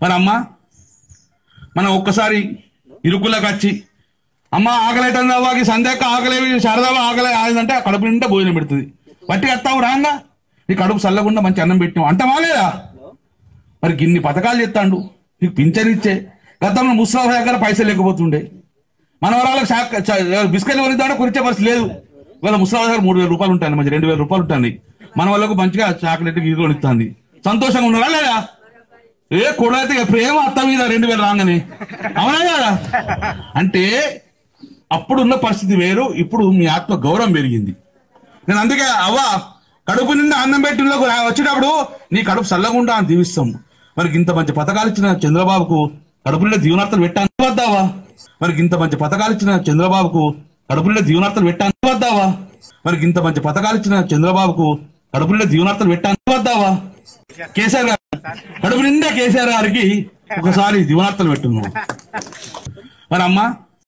మరి అమ్మ మనం ఒక్కసారి ఇరుకులకు వచ్చి అమ్మ ఆకలేటంది అవ్వకి సంధ్యాక ఆకలేవి శారదావ ఆకలే ఆగిందంటే కడుపు నిండా భోజనం పెడుతుంది పట్టి వస్తావు రాంగా నీ కడుపు చల్లకుండా మంచి అన్నం పెట్టినావు అంటే మాలేదా మరి ఇన్ని పథకాలు చెప్తాండు నీకు పింఛన్ ఇచ్చే గతంలో ముస్లాం దగ్గర పైసలు లేకపోతుండే మన వరాలకు షాక్ చ- బిస్కెట్ కొనిద్దామంటే కొనిచ్చే పరిస్థితి లేదు ఇవాళ ముస్లాం దగ్గర మూడు వేల రూపాయలు ఉంటాయి మంచి రెండు వేల రూపాయలు ఉంటాయి మన వాళ్ళకు మంచిగా చాక్లెట్ గీత కొనిస్తుంది సంతోషంగా ఉన్నారా లేదా ఏ కొడైతే ప్రేమ అత్త మీద రెండు వేలు రాగానే అవునా కదా అంటే అప్పుడున్న పరిస్థితి వేరు ఇప్పుడు మీ ఆత్మ గౌరవం పెరిగింది నేను అందుకే అవ్వ కడుపు నిండా అన్నం పెట్టినలోకి వచ్చేటప్పుడు నీ కడుపు చల్లకుండా అని దీవిస్తాం మరి ఇంత మంచి పథకాలు ఇచ్చిన చంద్రబాబుకు కడుపు నిండా దీవనార్థాలు పెట్టాను వద్దావా మరి ఇంత మంచి పథకాలు ఇచ్చిన చంద్రబాబుకు కడుపు నిండా దీవనార్థాలు పెట్టాను వద్దావా మరి ఇంత మంచి పథకాలు ఇచ్చిన చంద్రబాబుకు కడుపు నిండా దీవనార్థాలు పెట్టాను వద్దావా కేసీఆర్ గారు కడుపు నిండా కేసీఆర్ గారికి ఒకసారి దీవనార్థాలు పెట్టున్నాం మరి అమ్మ